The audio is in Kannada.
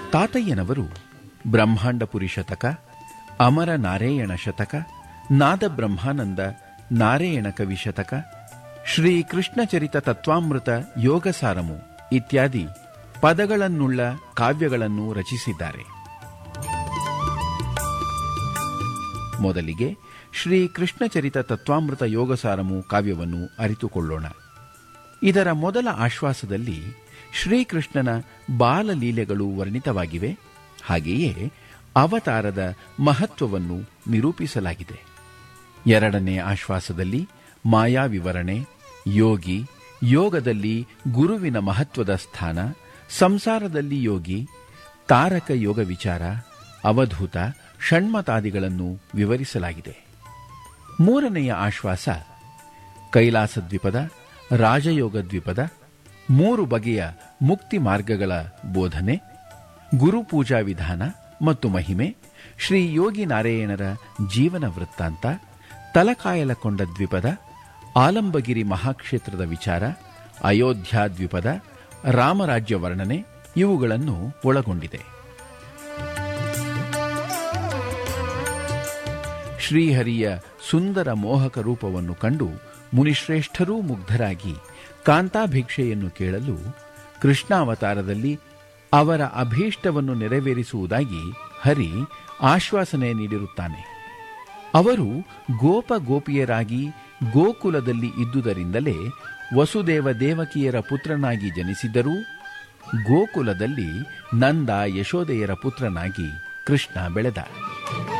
ತಾತಯ್ಯನವರು ಬ್ರಹ್ಮಾಂಡಪುರಿ ಶತಕ ಅಮರ ನಾರಾಯಣ ಶತಕ ನಾದ ಬ್ರಹ್ಮಾನಂದ ನಾರಾಯಣ ಕವಿ ಶತಕ ಶ್ರೀ ಕೃಷ್ಣಚರಿತ ತತ್ವಾಮೃತ ಯೋಗಸಾರಮು ಇತ್ಯಾದಿ ಪದಗಳನ್ನುಳ್ಳ ಕಾವ್ಯಗಳನ್ನು ರಚಿಸಿದ್ದಾರೆ ಮೊದಲಿಗೆ ಶ್ರೀ ಕೃಷ್ಣಚರಿತ ತತ್ವಾಮೃತ ಯೋಗಸಾರಮು ಕಾವ್ಯವನ್ನು ಅರಿತುಕೊಳ್ಳೋಣ ಇದರ ಮೊದಲ ಆಶ್ವಾಸದಲ್ಲಿ ಶ್ರೀಕೃಷ್ಣನ ಬಾಲಲೀಲೆಗಳು ವರ್ಣಿತವಾಗಿವೆ ಹಾಗೆಯೇ ಅವತಾರದ ಮಹತ್ವವನ್ನು ನಿರೂಪಿಸಲಾಗಿದೆ ಎರಡನೇ ಆಶ್ವಾಸದಲ್ಲಿ ಮಾಯಾ ವಿವರಣೆ ಯೋಗಿ ಯೋಗದಲ್ಲಿ ಗುರುವಿನ ಮಹತ್ವದ ಸ್ಥಾನ ಸಂಸಾರದಲ್ಲಿ ಯೋಗಿ ತಾರಕ ಯೋಗ ವಿಚಾರ ಅವಧೂತ ಷಣ್ಮತಾದಿಗಳನ್ನು ವಿವರಿಸಲಾಗಿದೆ ಮೂರನೆಯ ಆಶ್ವಾಸ ಕೈಲಾಸ ದ್ವೀಪದ ರಾಜಯೋಗ ದ್ವೀಪದ ಮೂರು ಬಗೆಯ ಮುಕ್ತಿ ಮಾರ್ಗಗಳ ಬೋಧನೆ ಗುರುಪೂಜಾ ವಿಧಾನ ಮತ್ತು ಮಹಿಮೆ ಶ್ರೀ ಯೋಗಿ ನಾರಾಯಣರ ಜೀವನ ವೃತ್ತಾಂತ ತಲಕಾಯಲಕೊಂಡ ದ್ವೀಪದ ಆಲಂಬಗಿರಿ ಮಹಾಕ್ಷೇತ್ರದ ವಿಚಾರ ಅಯೋಧ್ಯ ದ್ವೀಪದ ರಾಮರಾಜ್ಯ ವರ್ಣನೆ ಇವುಗಳನ್ನು ಒಳಗೊಂಡಿದೆ ಶ್ರೀಹರಿಯ ಸುಂದರ ಮೋಹಕ ರೂಪವನ್ನು ಕಂಡು ಮುನಿಶ್ರೇಷ್ಠರೂ ಮುಗ್ಧರಾಗಿ ಕಾಂತಾಭಿಕ್ಷೆಯನ್ನು ಕೇಳಲು ಕೃಷ್ಣಾವತಾರದಲ್ಲಿ ಅವರ ಅಭೀಷ್ಟವನ್ನು ನೆರವೇರಿಸುವುದಾಗಿ ಹರಿ ಆಶ್ವಾಸನೆ ನೀಡಿರುತ್ತಾನೆ ಅವರು ಗೋಪ ಗೋಪಿಯರಾಗಿ ಗೋಕುಲದಲ್ಲಿ ಇದ್ದುದರಿಂದಲೇ ವಸುದೇವ ದೇವಕಿಯರ ಪುತ್ರನಾಗಿ ಜನಿಸಿದ್ದರೂ ಗೋಕುಲದಲ್ಲಿ ನಂದ ಯಶೋದೆಯರ ಪುತ್ರನಾಗಿ ಕೃಷ್ಣ ಬೆಳೆದ